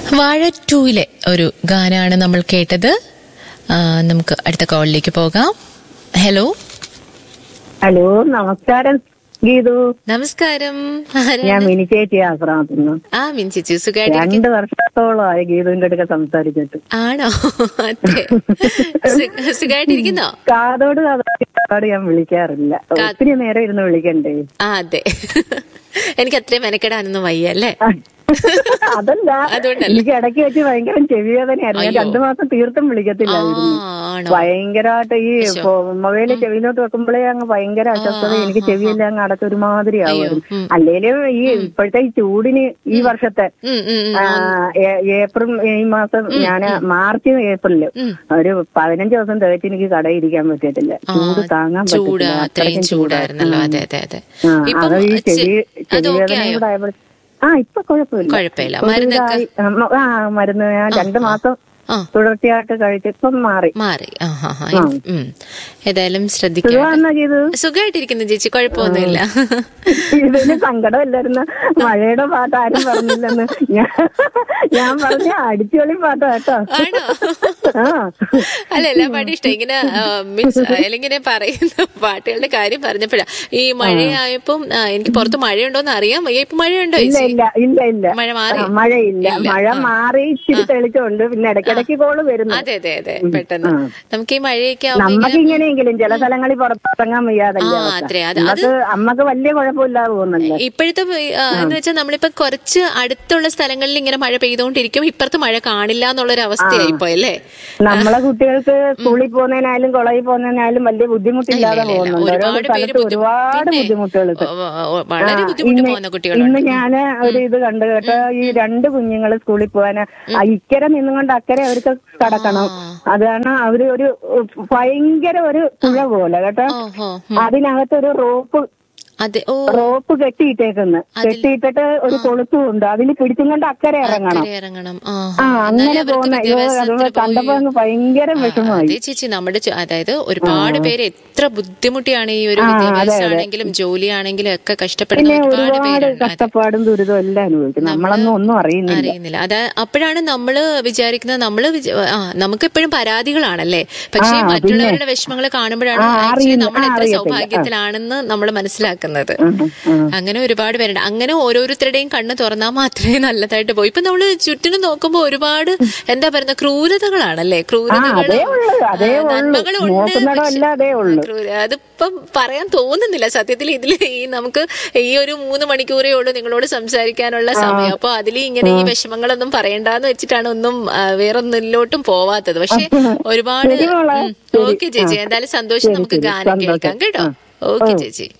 വാഴ ടൂയിലെ ഒരു ഗാനാണ് നമ്മൾ കേട്ടത് ആ, നമുക്ക് അടുത്ത കോളിലേക്ക് പോകാം ഹലോ ഹലോ നമസ്കാരം ഗീതു നമസ്കാരം ആരാണ്? ഞാൻ മിനി ചേച്ചി ആശ്രമത്തുനിന്ന് ആ മിൻചിച്ചു സുഖമായിട്ട് രണ്ട് വർഷത്തോളമായി ഗീതുവിന്റെ അടുക്ക സംസാരിച്ചിട്ട് ആണോ അതെ സു- സുഖമായിട്ടിരിക്കുന്നോ കാതോട് കാതോട് ഞാൻ വിളിക്കാറില്ല ഒത്തിരി നേരം ഇരുന്ന് വിളിക്കണ്ടേ ആ അതെ എനിക്ക് അത്രയും മെനക്കെടാനൊന്നും വയ്യ അല്ലേ അതല്ല അതുകൊണ്ടല്ല. എനിക്ക് ഇടയ്ക്ക് വെച്ച് ഭയങ്കര ചെവിവേദനയായിരുന്നു ഞാൻ രണ്ടു മാസം തീർത്തും ആ വിളിക്കത്തില്ലായിരുന്നു ആണോ ഭയങ്കരമായിട്ട് ഈ മൊബൈല് ചെവിയിലോട്ട് വെക്കുമ്പോഴേ അങ്ങ് ഭയങ്കര അസ്വസ്ഥത എനിക്ക് ചെവിയെല്ലാം അങ്ങ് അടച്ച ഒരുമാതിരി ആവുമായിരുന്നു ഉം. അല്ലേലും ഈ ഇപ്പോഴത്തെ ഈ ചൂടിന് ഈ വർഷത്തെ ഉം, ഉം, ഉം. ആ, ഏ- ഏപ്രിൽ ഈ മാസം ഞാൻ മാർച്ച് ഏപ്രില് ഒരു പതിനഞ്ച് ദിവസം തികച്ച് എനിക്ക് കടയിൽ ഇരിക്കാൻ പറ്റിയിട്ടില്ല ചൂട് താങ്ങാൻ ചൂട് പറ്റില്ല അത്രയും അത്രയ്ക്കും ചൂടായിരുന്നല്ലോ അതെ അതെ അതെ ആ, ഇപ്പം അത് ഈ ചെ- ചെവി അത് ഓക്കെ ചെവിവേദനയും ആയോ കൂടെ ആയപ്പോൾ ആ ഇപ്പൊ കുഴപ്പമില്ല കുഴപ്പമില്ല ഒരു മരുന്നൊക്കെ ഇതായി. ആ, മ- ആ മരുന്ന് ഞാൻ രണ്ടു മാസം ആ തുടർച്ചയായിട്ട് കഴിച്ച് ഇപ്പം മാറി മാറി ആ ഹാ ഹാ ഉം. ഏതായാലും ശ്രദ്ധിക്കാം സുഖമാണെന്നാ ചെയ്തു സുഖമായിട്ടിരിക്കുന്നു ചേച്ചി കുഴപ്പമൊന്നുമില്ല ഇതിന് സങ്കടമില്ലായിരുന്നു മഴയുടെ പാട്ട് ആരും പറഞ്ഞില്ലെന്ന് ഞാൻ ഞാൻ പറഞ്ഞ അടിച്ചുപൊളി പാട്ടാ കേട്ടോ ആണോ ആ അല്ല എല്ലാ പാട്ടും ഇഷ്ടം ഇങ്ങനെ മീൻസ് അല്ലെങ്കിൽ പറയുന്ന പാട്ടുകളുടെ കാര്യം പറഞ്ഞപ്പോഴാ ഈ മഴയായപ്പം ആ, എനിക്ക് പുറത്ത് മഴയുണ്ടോന്ന് അറിയാൻ വയ്യ ഇപ്പൊ മഴയുണ്ടോ ഇല്ല ചേച്ചി ഇല്ല ഇല്ല ഇല്ല മഴ മാറി ആ, മഴയില്ല മഴ മാറി ഇച്ചിരി തെളിച്ചുണ്ട് പിന്നെ ഇടയ്ക്കിടയ്ക്ക് കോള് വരുന്നു അതെ അതെ അതെ പെട്ടെന്ന് നമുക്ക് ഈ മഴയൊക്കെ ആവുമ്പോ നമ്മക്ക് ഇങ്ങനെയെങ്കിലും ചില സ്ഥലങ്ങളിൽ പുറത്തിറങ്ങാൻ വയ്യാതല്ലേ ആ, അവസ്ഥ. അത്രേ. അത് നമ്മക്ക് അമ്മക്ക് വലിയ കുഴപ്പമില്ലാതെ പോകുന്നല്ലേ ഇപ്പോഴത്തെ ആ, എന്ന് വെച്ചാൽ നമ്മളിപ്പോ കുറച്ച് അടുത്തുള്ള സ്ഥലങ്ങളിൽ ഇങ്ങനെ മഴ പെയ്തുകൊണ്ടിരിക്കും ഇപ്പുറത്ത് മഴ കാണില്ല എന്നുള്ളൊരു അവസ്ഥയായി പോയല്ലേ നമ്മളെ കുട്ടികൾക്ക് സ്കൂളിൽ പോകുന്നതിനായാലും കോളേജിൽ പോകുന്നതിനായാലും വലിയ ബുദ്ധിമുട്ടില്ലാതെ ഇല്ല, ഇല്ല. പോകുന്നുണ്ട് ഓരോ ഒരുപാട് പേര് സ്ഥലത്ത് ബുദ്ധി- ഒരുപാട് പിന്നെ, ബുദ്ധിമുട്ടുകൾ ഓ, ഓ, വളരെ ബുദ്ധിമുട്ട് പോകുന്ന കുട്ടികളുണ്ട് ഇന്ന് ഞാന് ഒരു ഇത് കണ്ടു കേട്ടോ ഈ രണ്ട് കുഞ്ഞുങ്ങൾ സ്കൂളിൽ പോകാന് ആ ഇക്കരെ നിന്നുകൊണ്ട് അക്കരെ അവർക്ക് കടക്കണം അത് കാരണം അവര് ഒരു ഭയങ്കര ഒരു പുഴ പോലെ കേട്ടോ ഓഹോ അതിനകത്ത് ഒരു റോപ്പ് അതെ ഓ റോപ്പ് കെട്ടിയിട്ടേക്കുന്നു കെട്ടിയിട്ടിട്ട് ഒരു കൊളുത്തും ഉണ്ട് അതിൽ പിടിച്ചും കൊണ്ട് അക്കരെ ഇറങ്ങണം അക്കരെ ഇറങ്ങണം ആ ആ അങ്ങനെ പോകുന്ന അയ്യോ അത് കണ്ടപ്പോ അങ്ങ് ഭയങ്കര വിഷമമായി അതെ ചേച്ചി നമ്മുടെ ചു- അതായത് ഒരുപാട് പേര് എത്ര ബുദ്ധിമുട്ടിയാണ് ഈ ഒരു വിദ്യാഭ്യാസമാണെങ്കിലും ജോലിയാണെങ്കിലും ഒക്കെ കഷ്ടപ്പെടുന്ന പിന്നെ ഒരുപാട് ഒരുപാട് പേരുണ്ട് അതെ. കഷ്ടപ്പാടും ദുരിതവും എല്ലാം അനുഭവിക്കും നമ്മളൊന്നും ഒന്നും അറിയുന്നില്ല അറിയുന്നില്ല അത് അപ്പോഴാണ് നമ്മള് വിചാരിക്കുന്നത് നമ്മള് വിച- ആ നമുക്ക് എപ്പോഴും പരാതികളാണല്ലേ പക്ഷേ മറ്റുള്ളവരുടെ വിഷമങ്ങൾ കാണുമ്പോഴാണ് ആക്ച്വലി നമ്മൾ എത്ര സൗഭാഗ്യത്തിലാണെന്ന് നമ്മൾ മനസ്സിലാക്കുന്നത് അങ്ങനെ ഒരുപാട് പേരുണ്ട് അങ്ങനെ ഓരോരുത്തരുടെയും കണ്ണ് തുറന്നാൽ മാത്രമേ നല്ലതായിട്ട് പോയി ഇപ്പൊ നമ്മള് ചുറ്റിനും നോക്കുമ്പോൾ ഒരുപാട് എന്താ പറയുന്ന ക്രൂരതകളാണല്ലേ ക്രൂരതകൾ അതേ ഉള്ളൂ അതേ ഉള്ളൂ നോക്കുന്നിടം എല്ലാം അതേ ഉള്ളൂ അതിപ്പം പറയാൻ തോന്നുന്നില്ല സത്യത്തിൽ ഇതിൽ ഈ നമുക്ക് ഈ ഒരു മൂന്ന് മണിക്കൂറേ ഉള്ളൂ നിങ്ങളോട് സംസാരിക്കാനുള്ള സമയം അപ്പൊ അതിൽ ഇങ്ങനെ ഈ വിഷമങ്ങളൊന്നും പറയണ്ടെന്ന് വെച്ചിട്ടാണ് ഒന്നും ആ, വേറൊന്നിലോട്ടും പോവാത്തത് പക്ഷെ ഒരുപാട് ശരി മോളെ. ഓക്കെ ചേച്ചി എന്തായാലും സന്തോഷം നമുക്ക് ഗാനം കേൾക്കാം കേട്ടോ ഓക്കെ ചേച്ചി